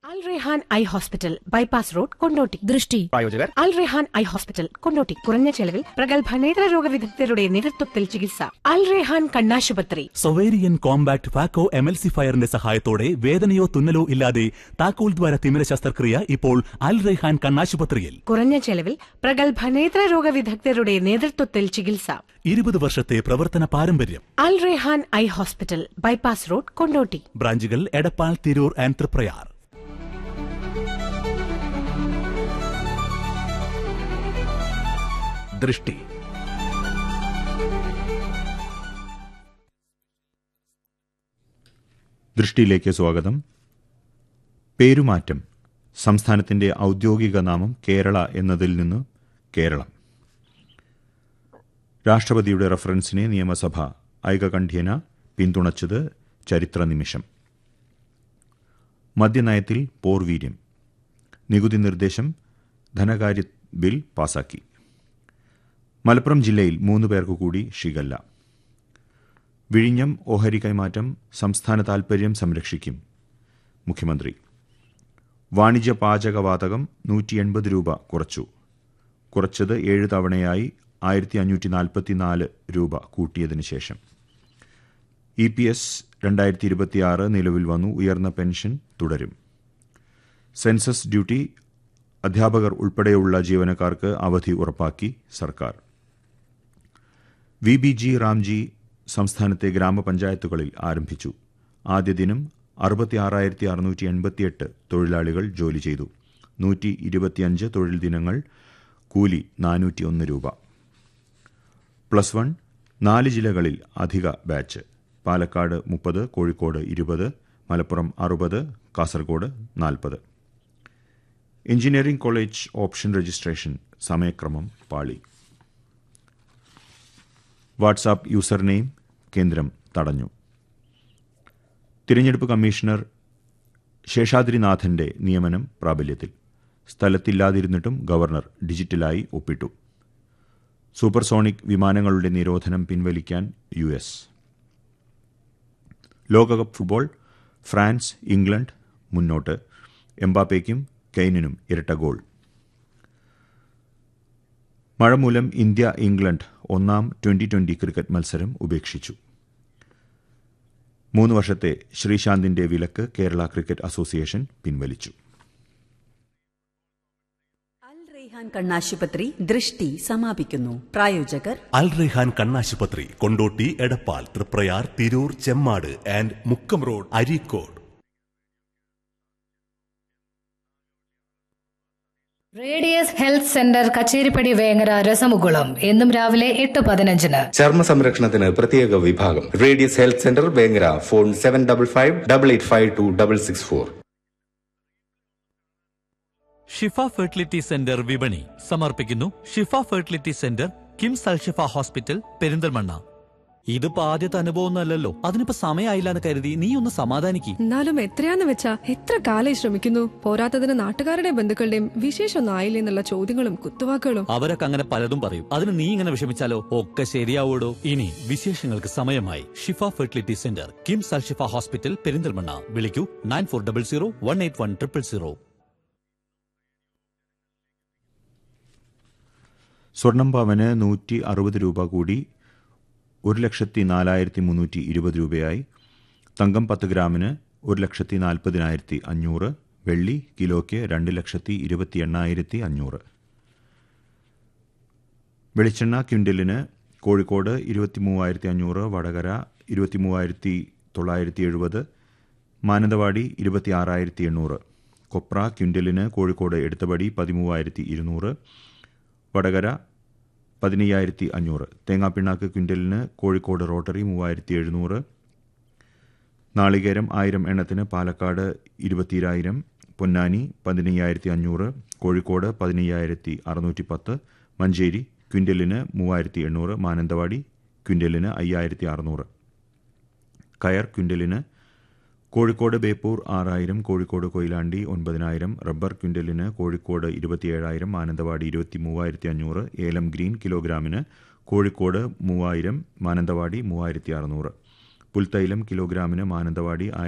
അൽ Rehan eye hospital bypass road Kondotty ദൃഷ്ടി പ്രായോജകർ Al Rehan eye hospital Kondotty കുറഞ്ഞ ചെലവിൽ പ്രഗത്ഭ നേത്രരോഗ വിദഗ്ധരുടെ നേതൃത്വത്തിൽ ചികിത്സ അൽ റെഹാൻ കണ്ണാശുപത്രി സൊവേരിയൻ കോമ്പാക്ട് ഫാക്കോ എമൽസിഫയറിന്റെ സഹായത്തോടെ വേദനയോ തുന്നലോ ഇല്ലാതെ താക്കോൽ ദ്വാര തിമിര ശസ്ത്രക്രിയ ഇപ്പോൾ അൽ റെഹാൻ കണ്ണാശുപത്രിയിൽ കുറഞ്ഞ ചെലവിൽ പ്രഗത്ഭ നേത്രരോഗ വിദഗ്ധരുടെ നേതൃത്വത്തിൽ ചികിത്സ ഇരുപത് വർഷത്തെ പ്രവർത്തന പാരമ്പര്യം Al Rehan eye hospital bypass road Kondotty ബ്രാഞ്ചുകൾ എടപ്പാൾ തിരൂർ ആൻഡ് തൃപ്രയാർ ദൃഷ്ടി ദൃഷ്ടിയിലേക്ക് സ്വാഗതം പേരുമാറ്റം സംസ്ഥാനത്തിന്റെ ഔദ്യോഗിക നാമം കേരള എന്നതിൽ നിന്ന് കേരളം രാഷ്ട്രപതിയുടെ റഫറൻസിനെ നിയമസഭ ഐകകണ്ഠ്യേന പിന്തുണച്ചത് ചരിത്ര നിമിഷം മദ്യനയത്തിൽ പോർവീര്യം നികുതി നിർദ്ദേശം ധനകാര്യ ബിൽ പാസാക്കി മലപ്പുറം ജില്ലയിൽ മൂന്ന് പേർക്കു കൂടി ഷിഗല്ല വിഴിഞ്ഞം ഓഹരി കൈമാറ്റം സംസ്ഥാന താൽപര്യം സംരക്ഷിക്കും മുഖ്യമന്ത്രി വാണിജ്യ പാചകവാതകം നൂറ്റി എൺപത് രൂപ കുറച്ചു കുറച്ചത് ഏഴ് തവണയായി ആയിരത്തി അഞ്ഞൂറ്റി നാൽപ്പത്തിനാല് രൂപ കൂട്ടിയതിനു ശേഷം ഇ പി എസ് രണ്ടായിരത്തി ഇരുപത്തിയാറ് നിലവിൽ വന്നു ഉയർന്ന പെൻഷൻ തുടരും സെൻസസ് ഡ്യൂട്ടി അധ്യാപകർ ഉൾപ്പെടെയുള്ള ജീവനക്കാർക്ക് അവധി ഉറപ്പാക്കി സർക്കാർ വി ബി ജി റാംജി സംസ്ഥാനത്തെ ഗ്രാമപഞ്ചായത്തുകളിൽ ആരംഭിച്ചു ആദ്യ ദിനം അറുപത്തിയാറായിരത്തി അറുന്നൂറ്റി എൺപത്തിയെട്ട് തൊഴിലാളികൾ ജോലി ചെയ്തു നൂറ്റി ഇരുപത്തിയഞ്ച് തൊഴിൽ ദിനങ്ങൾ കൂലി നാനൂറ്റിയൊന്ന് രൂപ പ്ലസ് വൺ നാല് ജില്ലകളിൽ അധിക ബാച്ച് പാലക്കാട് മുപ്പത് കോഴിക്കോട് ഇരുപത് മലപ്പുറം അറുപത് കാസർഗോഡ് നാൽപ്പത് എഞ്ചിനീയറിംഗ് കോളേജ് ഓപ്ഷൻ രജിസ്ട്രേഷൻ സമയക്രമം പാളി വാട്സാപ്പ് യൂസർ നെയിം കേന്ദ്രം തടഞ്ഞു തിരഞ്ഞെടുപ്പ് കമ്മീഷണർ ശേഷാദ്രിനാഥന്റെ നിയമനം പ്രാബല്യത്തിൽ സ്ഥലത്തില്ലാതിരുന്നിട്ടും ഗവർണർ ഡിജിറ്റലായി ഒപ്പിട്ടു സൂപ്പർസോണിക് വിമാനങ്ങളുടെ നിരോധനം പിൻവലിക്കാൻ യു എസ് ലോകകപ്പ് ഫുട്ബോൾ ഫ്രാൻസ് ഇംഗ്ലണ്ട് മുന്നോട്ട് എംബാപ്പയ്ക്കും കെയ്നിനും ഇരട്ട ഗോൾ മഴ മൂലം ഇന്ത്യ ഇംഗ്ലണ്ട് ഒന്നാം ട്വന്റി ട്വന്റി ക്രിക്കറ്റ് മത്സരം ഉപേക്ഷിച്ചു മൂന്ന് വർഷത്തെ ശ്രീശാന്തിന്റെ വിലക്ക് കേരള ക്രിക്കറ്റ് അസോസിയേഷൻ പിൻവലിച്ചു അൽ റെയ്ഹാൻ കണ്ണാശുപത്രി ദൃഷ്ടി സമാപിക്കുന്നു പ്രായോജകർ അൽ റെഹാൻ കണ്ണാശുപത്രി Kondotty Edappal Triprayar Tirur Chemmad and Mukkam road Areekode radius health centre Kacheripady Vengara രസമുകുളം എന്നും രാവിലെ എട്ട് പതിനഞ്ചിന് ചർമ്മ സംരക്ഷണത്തിന് പ്രത്യേക വിഭാഗം radius health centre Vengara phone seven double five double eight five two double six four Shifa fertility centre വിപണി സമർപ്പിക്കുന്നു Shifa fertility centre KIMS Alshifa hospital Perinthalmanna ഇതിപ്പോ ആദ്യത്തെ അനുഭവമൊന്നുമല്ലല്ലോ അതിനിപ്പോ സമയമായില്ല എന്ന് കരുതി നീ ഒന്ന് സമാധാനിക്ക് എന്നാലും എത്രയാന്ന് വെച്ചാ എത്ര കാലായി ശ്രമിക്കുന്നു പോരാത്തതിന് നാട്ടുകാരുടെയും ബന്ധുക്കളുടെയും വിശേഷമൊന്നും ആയില്ലേ എന്നുള്ള ചോദ്യങ്ങളും കുത്തുവാക്കുകളും അവരൊക്കെ അങ്ങനെ പലതും പറയും അതിന് നീ ഇങ്ങനെ വിഷമിച്ചാലോ ഒക്കെ ശരിയാവൂടോ ഇനി വിശേഷങ്ങൾക്ക് സമയമായി Shifa fertility centre KIMS Alshifa hospital Perinthalmanna വിളിക്കൂ nine four double zero one eight one triple zero സ്വർണം പവന് നൂറ്റി അറുപത് രൂപ കൂടി ഒരു ലക്ഷത്തി നാലായിരത്തി മുന്നൂറ്റി ഇരുപത് രൂപയായി തങ്കം പത്ത് ഗ്രാമിന് ഒരു ലക്ഷത്തി നാൽപ്പതിനായിരത്തി അഞ്ഞൂറ് വെള്ളി കിലോയ്ക്ക് രണ്ട് ലക്ഷത്തി ഇരുപത്തി എണ്ണായിരത്തി അഞ്ഞൂറ് വെളിച്ചെണ്ണ ക്വിൻ്റലിന് കോഴിക്കോട് ഇരുപത്തി മൂവായിരത്തി അഞ്ഞൂറ് വടകര ഇരുപത്തി മൂവായിരത്തി തൊള്ളായിരത്തി എഴുപത് മാനന്തവാടി ഇരുപത്തി ആറായിരത്തി എണ്ണൂറ് കൊപ്ര ക്വിൻ്റലിന് കോഴിക്കോട് എടുത്തപടി പതിമൂവായിരത്തി ഇരുന്നൂറ് വടകര പതിനയ്യായിരത്തി അഞ്ഞൂറ് തേങ്ങാപ്പിണ്ണാക്ക് ക്വിൻ്റലിന് കോഴിക്കോട് റോട്ടറി മൂവായിരത്തി എഴുന്നൂറ് നാളികേരം ആയിരം എണ്ണത്തിന് പാലക്കാട് ഇരുപത്തിരായിരം പൊന്നാനി പതിനയ്യായിരത്തി അഞ്ഞൂറ് കോഴിക്കോട് പതിനയ്യായിരത്തി അറുന്നൂറ്റി പത്ത് മഞ്ചേരി ക്വിൻ്റലിന് മൂവായിരത്തി എണ്ണൂറ് മാനന്തവാടി ക്വിൻ്റലിന് അയ്യായിരത്തി അറുന്നൂറ് കയർ ക്വിൻ്റലിന് കോഴിക്കോട് ബേപ്പൂർ ആറായിരം കോഴിക്കോട് കൊയിലാണ്ടി ഒൻപതിനായിരം റബ്ബർ ക്വിൻ്റലിന് കോഴിക്കോട് ഇരുപത്തിയേഴായിരം മാനന്തവാടി ഇരുപത്തി മൂവായിരത്തി അഞ്ഞൂറ് ഏലം ഗ്രീൻ കിലോഗ്രാമിന് കോഴിക്കോട് മൂവായിരം മാനന്തവാടി മൂവായിരത്തി അറുന്നൂറ് പുൽത്തൈലം കിലോഗ്രാമിന് മാനന്തവാടി